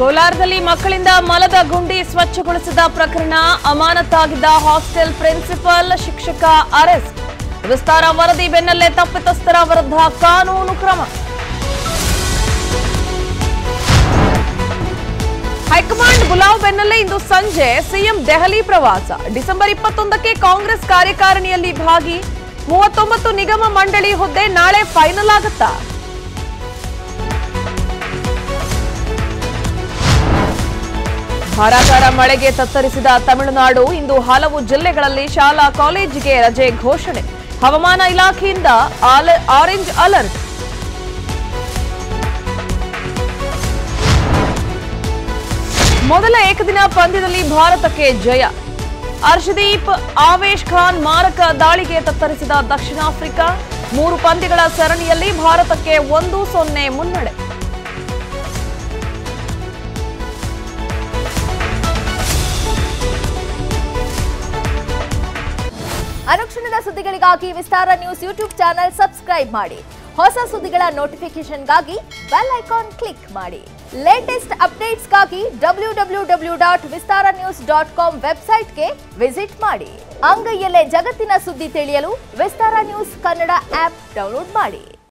ಕೋಲಾರದಲ್ಲಿ ಮಕ್ಕಳಿಂದ ಮಲದ ಗುಂಡಿ ಸ್ವಚ್ಛಗೊಳಿಸಿದ ಪ್ರಕರಣ ಅಮಾನತಾಗಿದ್ದ ಹಾಸ್ಟೆಲ್ ಪ್ರಿನ್ಸಿಪಲ್ ಶಿಕ್ಷಕ ಅರೆಸ್ಟ್ ವಿಸ್ತಾರ ವರದಿ ಬೆನ್ನಲ್ಲೇ ತಪ್ಪಿತಸ್ಥರ ವಿರುದ್ಧ ಕಾನೂನು ಕ್ರಮ ಹೈಕಮಾಂಡ್ ಬುಲಾವ್ ಬೆನ್ನಲ್ಲೇ ಇಂದು ಸಂಜೆ ಸಿಎಂ ದೆಹಲಿ ಪ್ರವಾಸ ಡಿಸೆಂಬರ್ ಇಪ್ಪತ್ತೊಂದಕ್ಕೆ ಕಾಂಗ್ರೆಸ್ ಕಾರ್ಯಕಾರಿಣಿಯಲ್ಲಿ ಭಾಗಿ ಮೂವತ್ತೊಂಬತ್ತು ನಿಗಮ ಮಂಡಳಿ ಹುದ್ದೆ ನಾಳೆ ಫೈನಲ್ ಆಗುತ್ತಾ ಧಾರಾಕಾರ ಮಳೆಗೆ ತತ್ತರಿಸಿದ ತಮಿಳುನಾಡು ಇಂದು ಹಲವು ಜಿಲ್ಲೆಗಳಲ್ಲಿ ಶಾಲಾ ಕಾಲೇಜಿಗೆ ರಜೆ ಘೋಷಣೆ ಹವಾಮಾನ ಇಲಾಖೆಯಿಂದ ಆಲ- ಆರೆಂಜ್ ಅಲರ್ಟ್ ಮೊದಲ ಏಕದಿನ ಪಂದ್ಯದಲ್ಲಿ ಭಾರತಕ್ಕೆ ಜಯ ಹರ್ಷದೀಪ್ ಆವೇಶ್ ಖಾನ್ ಮಾರಕ ದಾಳಿಗೆ ತತ್ತರಿಸಿದ ದಕ್ಷಿಣ ಆಫ್ರಿಕಾ ಮೂರು ಪಂದ್ಯಗಳ ಸರಣಿಯಲ್ಲಿ ಭಾರತಕ್ಕೆ ಒಂದು ಸೊನ್ನೆ ಮುನ್ನಡೆ ಅನುಕ್ಷಣದ ಸುದ್ದಿಗಳಿಗಾಗಿ Vistara news YouTube channel subscribe ಮಾಡಿ ಹೊಸ ಸುದ್ದಿಗಳ ನೋಟಿಫಿಕೇಶನ್ಗಾಗಿ ಬೆಲ್ ಐಕಾನ್ ಕ್ಲಿಕ್ ಮಾಡಿ ಲೇಟೆಸ್ಟ್ ಅಪ್ಡೇಟ್ಸ್ಗಾಗಿ W W W dot Vistara news dot com ವೆಬ್ಸೈಟ್ಗೆ ವಿಸಿಟ್ ಮಾಡಿ ಅಂಗೈಯಲ್ಲೇ ಜಗತ್ತಿನ ಸುದ್ದಿ ತಿಳಿಯಲು Vistara news Kannada app download ಮಾಡಿ